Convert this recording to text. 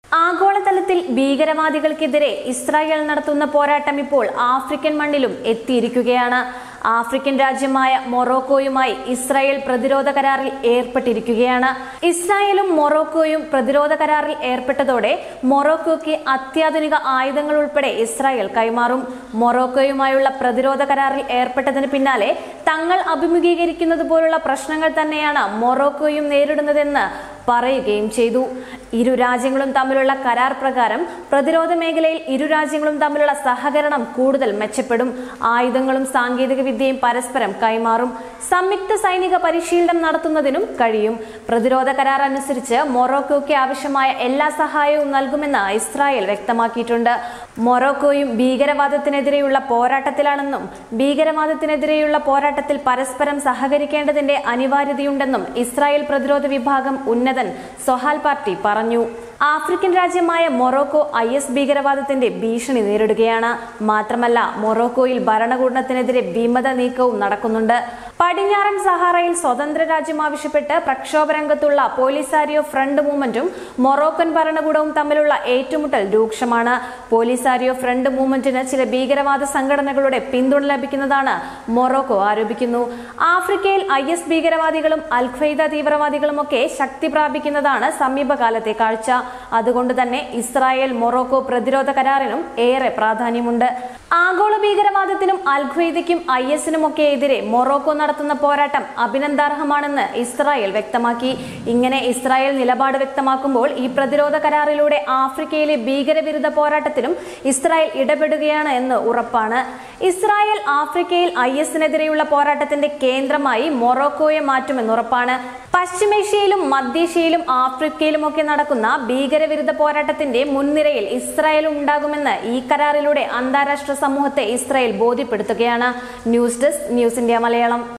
ആഗോളതലത്തിൽ ഭീകരവാദികൾക്കെതിരെ ഇസ്രായേൽ നടത്തുന്ന പോരാട്ടം ഇപ്പോൾ ആഫ്രിക്കൻ മണ്ണിലും എത്തിയിരിക്കുകയാണ് ആഫ്രിക്കൻ രാജ്യമായ മൊറോക്കോയുമായി ഇസ്രായേൽ പ്രതിരോധ കരാറിൽ ഏർപ്പെട്ടിരിക്കുകയാണ് ഇസ്രായേലും മൊറോക്കോയും പ്രതിരോധ കരാറിൽ ഏർപ്പെട്ടതോടെ മൊറോക്കോയ്ക്ക് അത്യാധുനിക ആയുധങ്ങൾ ഉൾപ്പെടെ ഇസ്രായേൽ കൈമാറും മൊറോക്കോയുമായുള്ള പ്രതിരോധ കരാറിൽ ഏർപ്പെട്ടതിന് പിന്നാലെ തങ്ങൾ അഭിമുഖീകരിക്കുന്നത് പോലുള്ള പ്രശ്നങ്ങൾ തന്നെയാണ് മൊറോക്കോയും നേരിടുന്നതെന്ന് പറയുകയും ചെയ്തു ഇരു രാജ്യങ്ങളും തമ്മിലുള്ള കരാർ പ്രകാരം പ്രതിരോധ മേഖലയിൽ ഇരു രാജ്യങ്ങളും തമ്മിലുള്ള സഹകരണം കൂടുതൽ മെച്ചപ്പെടും ആയുധങ്ങളും സാങ്കേതിക വിദ്യയും പരസ്പരം കൈമാറും സംയുക്ത സൈനിക പരിശീലനം നടത്തുന്നതിനും കഴിയും പ്രതിരോധ കരാർ അനുസരിച്ച് മൊറോക്കോയ്ക്ക് ആവശ്യമായ എല്ലാ സഹായവും നൽകുമെന്ന് ഇസ്രായേൽ വ്യക്തമാക്കിയിട്ടുണ്ട് മൊറോക്കോയും ഭീകരവാദത്തിനെതിരെയുള്ള പോരാട്ടത്തിലാണെന്നും ഭീകരവാദത്തിനെതിരെയുള്ള പോരാട്ടത്തിൽ പരസ്പരം സഹകരിക്കേണ്ടതിന്റെ അനിവാര്യതയുണ്ടെന്നും ഇസ്രായേൽ പ്രതിരോധ വിഭാഗം ഉന്നതൻ സൊഹാൽ പാർട്ടി പറഞ്ഞു ആഫ്രിക്കൻ രാജ്യമായ മൊറോക്കോ ഐ എസ് ഭീകരവാദത്തിന്റെ ഭീഷണി നേരിടുകയാണ് മാത്രമല്ല മൊറോക്കോയിൽ ഭരണകൂടത്തിനെതിരെ വിമത നീക്കവും നടക്കുന്നുണ്ട് പടിഞ്ഞാറൻ സഹാറയിൽ സ്വതന്ത്ര രാജ്യം ആവശ്യപ്പെട്ട് പ്രക്ഷോഭ രംഗത്തുള്ള പോലീസാരിയോ ഫ്രണ്ട് മൂവ്മെന്റും മൊറോക്കൻ ഭരണകൂടവും തമ്മിലുള്ള ഏറ്റുമുട്ടൽ രൂക്ഷമാണ് പോലീസാരിയോ ഫ്രണ്ട് മൂവ്മെന്റിന് ചില ഭീകരവാദ സംഘടനകളുടെ പിന്തുണ ലഭിക്കുന്നതാണ് മൊറോക്കോ ആരോപിക്കുന്നു ആഫ്രിക്കയിൽ ഐ എസ് ഭീകരവാദികളും അൽഖ്വയ്ദ തീവ്രവാദികളുമൊക്കെ ശക്തി പ്രാപിക്കുന്നതാണ് സമീപകാലത്തെ കാഴ്ച അതുകൊണ്ട് തന്നെ ഇസ്രായേൽ മൊറോക്കോ പ്രതിരോധ കരാറിനും ഏറെ പ്രാധാന്യമുണ്ട് ആഗോള ഭീകരവാദത്തിനും അൽഖ്വയ്ദയ്ക്കും ഐ എസിനുമൊക്കെ എതിരെ മൊറോക്കോ നടത്തുന്ന പോരാട്ടം അഭിനന്ദാർഹമാണെന്ന് ഇസ്രായേൽ വ്യക്തമാക്കി ഇങ്ങനെ ഇസ്രായേൽ നിലപാട് വ്യക്തമാക്കുമ്പോൾ ഈ പ്രതിരോധ കരാറിലൂടെ ആഫ്രിക്കയിലെ ഭീകരവിരുദ്ധ പോരാട്ടത്തിലും ഇസ്രായേൽ ഇടപെടുകയാണ് എന്ന് ഉറപ്പാണ് ഇസ്രായേൽ ആഫ്രിക്കയിൽ ഐ എസിനെതിരെയുള്ള പോരാട്ടത്തിന്റെ കേന്ദ്രമായി മൊറോക്കോയെ മാറ്റുമെന്നുറപ്പാണ് പശ്ചിമേഷ്യയിലും മധ്യേഷ്യയിലും ആഫ്രിക്കയിലുമൊക്കെ നടക്കുന്ന ഭീകരവിരുദ്ധ പോരാട്ടത്തിന്റെ മുൻനിരയിൽ ഇസ്രായേലും ഉണ്ടാകുമെന്ന് ഈ കരാറിലൂടെ അന്താരാഷ്ട്ര സമൂഹത്തെ ഇസ്രായേൽ ബോധ്യപ്പെടുത്തുകയാണ് news desk news India Malayalam